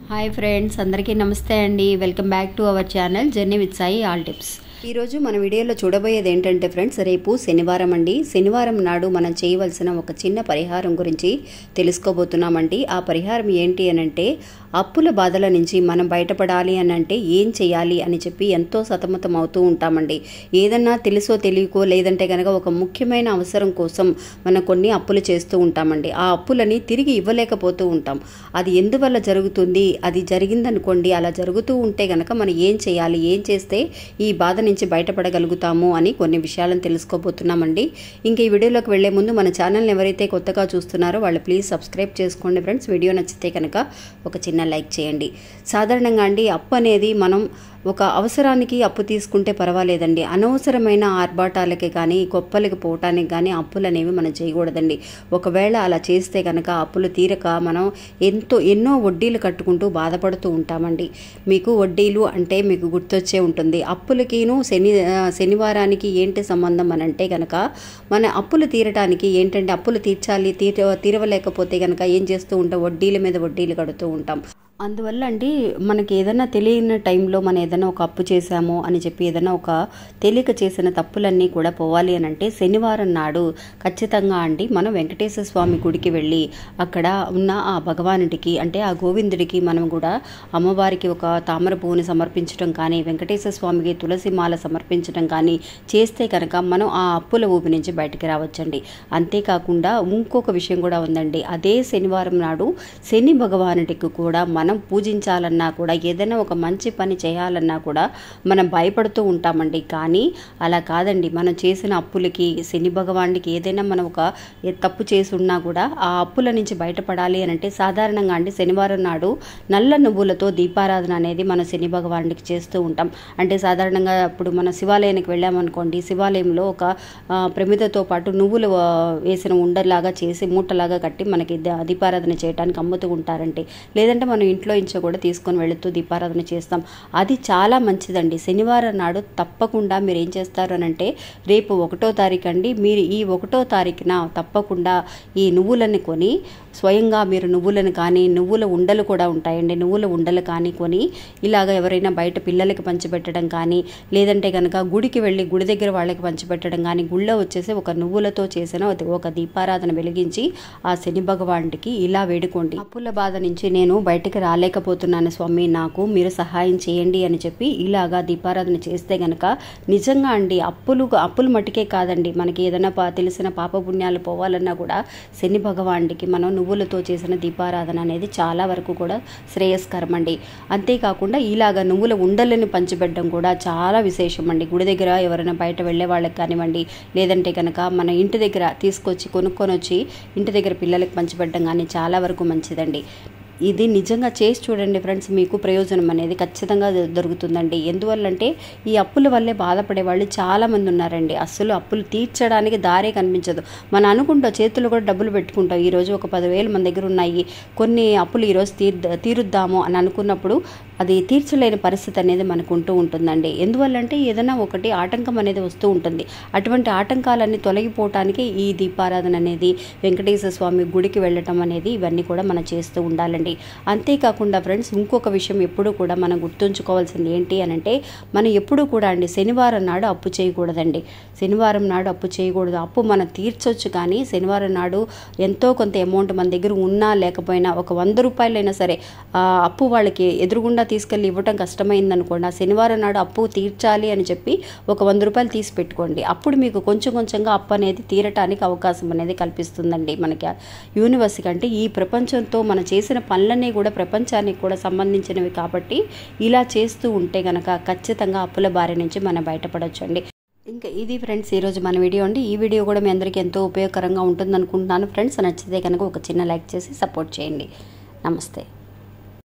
hi friends అందరికీ నమస్తే అండి welcome back to our channel journey with Sai all tips ఈరోజు మన వీడియోలో చూడబోయేది ఏంటంటే ఫ్రెండ్స్ రేపు శనివారం అండి శనివారం నాడు మనం చేయవలసిన ఒక చిన్న పరిహారం గురించి తెలుసుకోబోతున్నామండి ఆ పరిహారం ఏంటి అని అంటే అప్పుల బాధల నుంచి మనం బయటపడాలి అని అంటే ఏం చేయాలి అని చెప్పి ఎంతో సతమతం అవుతూ ఉంటామండి ఏదన్నా తెలుసో తెలియకో లేదంటే కనుక ఒక ముఖ్యమైన అవసరం కోసం మనం కొన్ని అప్పులు చేస్తూ ఉంటామండి ఆ అప్పులని తిరిగి ఇవ్వలేకపోతూ ఉంటాం అది ఎందువల్ల జరుగుతుంది అది జరిగిందనుకోండి అలా జరుగుతూ ఉంటే కనుక మనం ఏం చేయాలి ఏం చేస్తే ఈ బాధ నుంచి బయటపడగలుగుతాము అని కొన్ని విషయాలను తెలుసుకోబోతున్నామండి ఇంకా ఈ వీడియోలోకి వెళ్లే ముందు మన ఛానల్ని ఎవరైతే కొత్తగా చూస్తున్నారో వాళ్ళు ప్లీజ్ సబ్స్క్రైబ్ చేసుకోండి ఫ్రెండ్స్ వీడియో నచ్చితే కనుక ఒక చిన్న లైక్ చేయండి సాధారణంగా అండి అప్పు అనేది మనం ఒక అవసరానికి అప్పు తీసుకుంటే పర్వాలేదండి అనవసరమైన ఆర్భాటాలకి కానీ గొప్పలకి పోవటానికి కానీ అప్పులు అనేవి మనం చేయకూడదండి ఒకవేళ అలా చేస్తే కనుక అప్పులు తీరక మనం ఎంతో ఎన్నో వడ్డీలు కట్టుకుంటూ బాధపడుతూ ఉంటామండి మీకు వడ్డీలు అంటే మీకు గుర్తొచ్చే ఉంటుంది అప్పులకిను శని ఆ, శనివారానికి ఏంటి సంబంధం అని అంటే కనుక మన అప్పులు తీరటానికి ఏంటంటే అప్పులు తీర్చాలి తీర తీరవలేకపోతే కనుక ఏం చేస్తూ ఉంటాం వడ్డీల మీద వడ్డీలు కడుతూ ఉంటాం అందువల్ల అండి మనకి ఏదైనా తెలియని టైంలో మనం ఏదైనా ఒక అప్పు చేశాము అని చెప్పి ఏదైనా ఒక తెలియక చేసిన తప్పులన్నీ కూడా పోవాలి అని అంటే శనివారం నాడు ఖచ్చితంగా అండి మనం వెంకటేశ్వర స్వామి గుడికి వెళ్ళి అక్కడ ఉన్న ఆ భగవానుడికి అంటే ఆ గోవిందుడికి మనం కూడా అమ్మవారికి ఒక తామర పువ్వుని సమర్పించడం కానీ వెంకటేశ్వర స్వామికి తులసి మాల సమర్పించడం కానీ చేస్తే కనుక మనం ఆ అప్పుల ఊపి నుంచి బయటికి రావచ్చండి అంతేకాకుండా ఇంకొక విషయం కూడా ఉందండి అదే శనివారం నాడు శని భగవానుడికి కూడా మనం పూజించాలన్నా కూడా ఏదైనా ఒక మంచి పని చేయాలన్నా కూడా మనం భయపడుతూ ఉంటామండి కానీ అలా కాదండి మనం చేసిన అప్పులకి శని భగవానుడికి ఏదైనా మనం ఒక ఏ తప్పు చేసి ఉన్నా కూడా ఆ అప్పుల నుంచి బయటపడాలి అని అంటే సాధారణంగా అండి శనివారం నాడు నల్ల నువ్వులతో దీపారాధన అనేది మనం శని భగవానుడికి చేస్తూ ఉంటాం అంటే సాధారణంగా ఇప్పుడు మన శివాలయానికి వెళ్ళామనుకోండి శివాలయంలో ఒక ఆ, ప్రమిదతో పాటు నువ్వులు ఆ, వేసిన ఉండలాగా చేసి మూటలాగా కట్టి మనకి ద- దీపారాధన చేయడానికి అమ్ముతూ ఉంటారంటే లేదంటే మనం ఇంట్లో ఇంచో కూడా తీసుకొని వెళుతూ దీపారాధన చేస్తాం అది చాలా మంచిదండి శనివారం నాడు తప్పకుండా మీరు ఏం చేస్తారు అని అంటే రేపు ఒకటో తారీఖు అండి మీరు ఈ ఒకటో తారీఖున తప్పకుండా ఈ నువ్వులని కొని స్వయంగా మీరు నువ్వులను కానీ నువ్వుల ఉండలు కూడా ఉంటాయండి నువ్వుల ఉండలు కానీ కొని ఇలాగ ఎవరైనా బయట పిల్లలకి పంచిపెట్టడం కానీ లేదంటే కనుక గుడికి వెళ్ళి గుడి దగ్గర వాళ్ళకి పంచిపెట్టడం కానీ గుళ్ళో వచ్చేసి ఒక నువ్వులతో చేసిన ఒక- ఒక దీపారాధన వెలిగించి ఆ శని భగవానుడికి ఇలా వేడుకోండి అప్పుల బాధ నుంచి నేను బయటకు రాలేకపోతున్నాను స్వామి నాకు మీరు సహాయం చేయండి అని చెప్పి ఇలాగా దీపారాధన చేస్తే గనక నిజంగా అండి అప్పులు అప్పులు మట్టుకే కాదండి మనకి ఏదైనా పా- తెలిసిన పాపపుణ్యాలు పోవాలన్నా కూడా శని భగవానుడికి మనం నువ్వులతో చేసిన దీపారాధన అనేది చాలా వరకు కూడా శ్రేయస్కరం అండి అంతేకాకుండా ఇలాగ నువ్వుల ఉండలను పంచిపెట్టడం కూడా చాలా విశేషం అండి గుడి దగ్గర ఎవరైనా బయట వెళ్ళే వాళ్ళకి కానివ్వండి లేదంటే కనుక మన ఇంటి దగ్గర తీసుకొచ్చి కొనుక్కొని వచ్చి ఇంటి దగ్గర పిల్లలకి పంచిపెట్టడం కానీ చాలా వరకు మంచిదండి ఇది నిజంగా చేసి చూడండి ఫ్రెండ్స్ మీకు ప్రయోజనం అనేది ఖచ్చితంగా దొ- దొరుకుతుందండి ఎందువల్లంటే ఈ అప్పుల వల్లే బాధపడే వాళ్ళు చాలామంది ఉన్నారండి అస్సలు అప్పులు తీర్చడానికి దారే కనిపించదు మనం అనుకుంటాం చేతులు కూడా డబ్బులు పెట్టుకుంటాం ఈరోజు ఒక పదివేలు మన దగ్గర ఉన్నాయి కొన్ని అప్పులు ఈరోజు తీర్ తీరుద్దాము అని అనుకున్నప్పుడు అది తీర్చలేని పరిస్థితి అనేది మనకు ఉంటూ ఉంటుందండి ఎందువల్లంటే ఏదైనా ఒకటి ఆటంకం అనేది వస్తూ ఉంటుంది అటువంటి ఆటంకాలన్నీ తొలగిపోవటానికి ఈ దీపారాధన అనేది వెంకటేశ్వర స్వామి గుడికి వెళ్ళటం అనేది ఇవన్నీ కూడా మనం చేస్తూ ఉండాలండి అంతేకాకుండా ఫ్రెండ్స్ ఇంకొక విషయం ఎప్పుడూ కూడా మనం గుర్తుంచుకోవాల్సింది ఏంటి అని అంటే మనం ఎప్పుడూ కూడా అండి శనివారం నాడు అప్పు చేయకూడదండి శనివారం నాడు అప్పు చేయకూడదు అప్పు మనం తీర్చొచ్చు కానీ శనివారం నాడు ఎంతో కొంత అమౌంట్ మన దగ్గర ఉన్నా లేకపోయినా ఒక వంద రూపాయలైనా సరే ఆ అప్పు వాళ్ళకి ఎదురుగుండా తీసుకెళ్ళి ఇవ్వటం కష్టమైంది అనుకోండి ఆ శనివారం నాడు అప్పు తీర్చాలి అని చెప్పి ఒక వంద రూపాయలు తీసి పెట్టుకోండి అప్పుడు మీకు కొంచెం కొంచెంగా అప్పు అనేది తీరటానికి అవకాశం అనేది కల్పిస్తుందండి మనకి ఆ యూనివర్స్ కంటే ఈ ప్రపంచంతో మనం చేసిన పనులన్నీ కూడా ప్రపంచానికి కూడా సంబంధించినవి కాబట్టి ఇలా చేస్తూ ఉంటే గనక ఖచ్చితంగా అప్పుల బారి నుంచి మనం బయటపడొచ్చండి ఇంకా ఇది ఫ్రెండ్స్ ఈరోజు మన వీడియో అండి ఈ వీడియో కూడా మీ అందరికీ ఎంతో ఉపయోగకరంగా ఉంటుంది అనుకుంటున్నాను ఫ్రెండ్స్ నచ్చితే కనుక ఒక చిన్న లైక్ చేసి సపోర్ట్ చేయండి నమస్తే